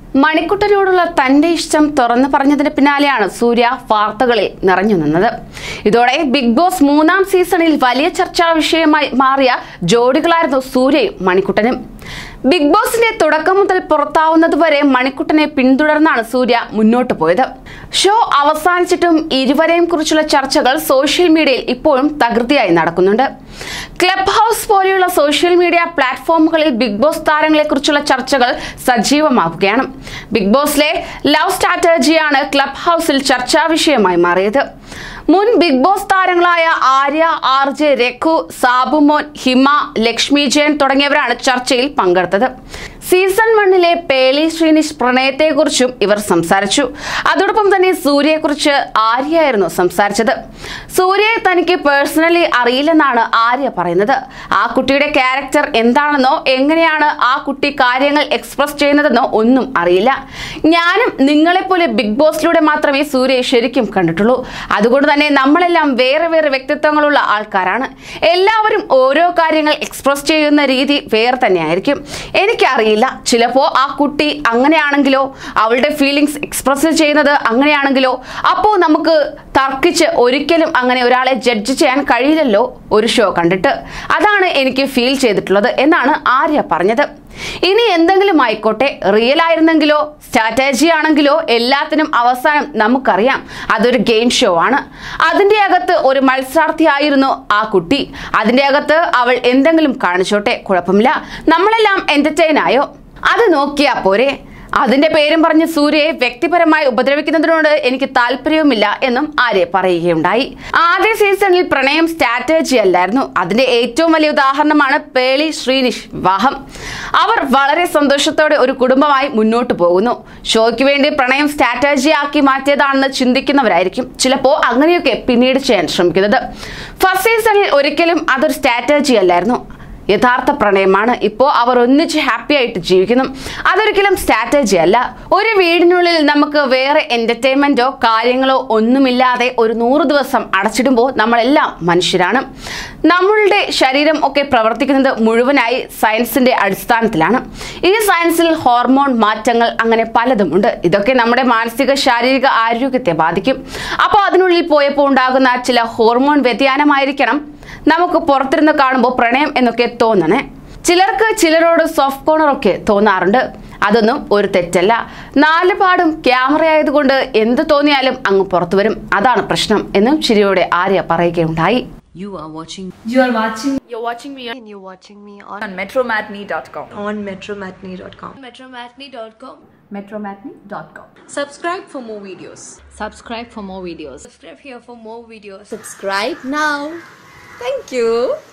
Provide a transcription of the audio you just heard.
മണിക്കുട്ടനോടുള്ള തന്റെ ഇഷ്ടം തുറന്നു പറഞ്ഞതിന് പിന്നാലെയാണ് സൂര്യ വാർത്തകളിൽ നിറഞ്ഞു നിന്നത് ഇതോടെ ബിഗ് ബോസ് മൂന്നാം സീസണിൽ വലിയ ചർച്ചാ വിഷയമായി മാറിയ ജോഡികളായിരുന്നു സൂര്യയും മണിക്കുട്ടനും ബിഗ് ബോസിന്റെ തുടക്കം മുതൽ പുറത്താവുന്നതുവരെ മണിക്കുട്ടനെ പിന്തുടർന്നാണ് സൂര്യ മുന്നോട്ട് പോയത് ഷോ അവസാനിച്ചിട്ടും ഇരുവരെയും കുറിച്ചുള്ള ചർച്ചകൾ സോഷ്യൽ മീഡിയയിൽ ഇപ്പോഴും തകൃതിയായി നടക്കുന്നുണ്ട് ക്ലബ് ഹൗസ് പോലെയുള്ള സോഷ്യൽ മീഡിയ പ്ലാറ്റ്ഫോമുകളിൽ ബിഗ് ബോസ് താരങ്ങളെ കുറിച്ചുള്ള ചർച്ചകൾ സജീവമാവുകയാണ് ബിഗ് ബോസിലെ ലവ് സ്ട്രാറ്റജിയാണ് ക്ലബ് ഹൗസിൽ ചർച്ചാ വിഷയമായി മാറിയത് മുൻ ബിഗ് ബോസ് താരങ്ങളായ ആര്യ ആർ ജെ രഘു സാബുമോൻ ഹിമ ലക്ഷ്മി ജയൻ തുടങ്ങിയവരാണ് ചർച്ചയിൽ പങ്കെടുത്തത് സീസൺ വണ്ണിലെ പേളി ശ്രീനിഷ് പ്രണയത്തെക്കുറിച്ചും ഇവർ സംസാരിച്ചു അതോടൊപ്പം തന്നെ സൂര്യയെക്കുറിച്ച് ആര്യയായിരുന്നു സംസാരിച്ചത് സൂര്യയെ തനിക്ക് പേഴ്സണലി അറിയില്ലെന്നാണ് ആര്യ പറയുന്നത് ആ കുട്ടിയുടെ ക്യാരക്ടർ എന്താണെന്നോ എങ്ങനെയാണ് ആ കുട്ടി കാര്യങ്ങൾ എക്സ്പ്രസ് ചെയ്യുന്നതെന്നോ ഒന്നും അറിയില്ല ഞാനും നിങ്ങളെപ്പോലെ ബിഗ് ബോസിലൂടെ മാത്രമേ സൂര്യയെ ശരിക്കും കണ്ടിട്ടുള്ളൂ അതുകൊണ്ട് തന്നെ നമ്മളെല്ലാം വേറെ വേറെ വ്യക്തിത്വങ്ങളുള്ള ആൾക്കാരാണ് എല്ലാവരും ഓരോ കാര്യങ്ങൾ എക്സ്പ്രസ് ചെയ്യുന്ന രീതി വേറെ തന്നെയായിരിക്കും എനിക്കറിയില്ല ചിലപ്പോൾ ആ കുട്ടി അങ്ങനെയാണെങ്കിലോ അവളുടെ ഫീലിങ്സ് എക്സ്പ്രസ് ചെയ്യുന്നത് അങ്ങനെയാണെങ്കിലോ അപ്പോൾ നമുക്ക് തർക്കിച്ച് ഒരിക്കലും അങ്ങനെ ഒരാളെ ജഡ്ജ് ചെയ്യാൻ കഴിയില്ലല്ലോ ഒരു ഷോ കണ്ടിട്ട് അതാണ് എനിക്ക് ഫീൽ ചെയ്തിട്ടുള്ളത് എന്നാണ് ആര്യ പറഞ്ഞത് ഇനി എന്തെങ്കിലും ആയിക്കോട്ടെ റിയൽ ആയിരുന്നെങ്കിലോ സ്ട്രാറ്റജി ആണെങ്കിലോ എല്ലാത്തിനും അവസാനം നമുക്കറിയാം അതൊരു ഗെയിം ഷോ ആണ് അതിന്റെ അകത്ത് ഒരു മത്സരാർത്ഥിയായിരുന്നു ആ കുട്ടി അതിന്റെ അകത്ത് അവൾ എന്തെങ്കിലും കാണിച്ചോട്ടെ കുഴപ്പമില്ല നമ്മളെല്ലാം എന്റർടൈൻ ആയോ അത് നോക്കിയാ പോരെ അതിന്റെ പേരും പറഞ്ഞ് സൂര്യയെ വ്യക്തിപരമായി ഉപദ്രവിക്കുന്നതിനോട് എനിക്ക് താല്പര്യവുമില്ല എന്നും ആര്യ പറയുകയുണ്ടായി ആദ്യ സീസണിൽ പ്രണയം സ്ട്രാറ്റജി അല്ലായിരുന്നു അതിന്റെ ഏറ്റവും വലിയ ഉദാഹരണമാണ് പേളി ശ്രീനിഷ് വിവാഹം അവർ വളരെ സന്തോഷത്തോടെ ഒരു കുടുംബമായി മുന്നോട്ട് പോകുന്നു ഷോയ്ക്ക് വേണ്ടി പ്രണയം സ്ട്രാറ്റജി ആക്കി മാറ്റിയതാണെന്ന് ചിന്തിക്കുന്നവരായിരിക്കും ചിലപ്പോൾ അങ്ങനെയൊക്കെ പിന്നീട് ചെയ്യാൻ ശ്രമിക്കുന്നത് ഫസ്റ്റ് സീസണിൽ ഒരിക്കലും അതൊരു സ്ട്രാറ്റജി അല്ലായിരുന്നു യഥാർത്ഥ പ്രണയമാണ് ഇപ്പോൾ അവർ ഒന്നിച്ച് ഹാപ്പി ആയിട്ട് ജീവിക്കുന്നു അതൊരിക്കലും സ്ട്രാറ്റജി അല്ല ഒരു വീടിനുള്ളിൽ നമുക്ക് വേറെ എന്റർടൈൻമെന്റോ കാര്യങ്ങളോ ഒന്നുമില്ലാതെ ഒരു നൂറ് ദിവസം അടച്ചിടുമ്പോൾ നമ്മളെല്ലാം മനുഷ്യരാണ് നമ്മളുടെ ശരീരം ഒക്കെ പ്രവർത്തിക്കുന്നത് മുഴുവനായി സയൻസിന്റെ അടിസ്ഥാനത്തിലാണ് ഈ സയൻസിൽ ഹോർമോൺ മാറ്റങ്ങൾ അങ്ങനെ പലതുമുണ്ട് ഇതൊക്കെ നമ്മുടെ മാനസിക ശാരീരിക ആരോഗ്യത്തെ ബാധിക്കും അപ്പോൾ അതിനുള്ളിൽ പോയപ്പോൾ ഉണ്ടാകുന്ന ചില ഹോർമോൺ വ്യതിയാനമായിരിക്കണം നമുക്ക് പുറത്തിരുന്ന് കാണുമ്പോൾ പ്രണയം എന്നൊക്കെ തോന്നണേ ചിലർക്ക് ചിലരോട് സോഫ്റ്റ് കോർണർ ഒക്കെ തോന്നാറുണ്ട് അതൊന്നും ഒരു തെറ്റല്ല നാല് പാടും ക്യാമറ ആയതുകൊണ്ട് എന്ത് തോന്നിയാലും അങ്ങ് പുറത്തു വരും അതാണ് പ്രശ്നം എന്നും ചിരിയോടെ ആര്യ പറയുകയുണ്ടായി You are watching You are watching You're watching me on, and you're watching me on, on metromatney.com. on metromatney.com. metromatney.com. Metromatney.com. Subscribe for more videos. subscribe for more videos Subscribe here for more videos. Subscribe now. Thank you.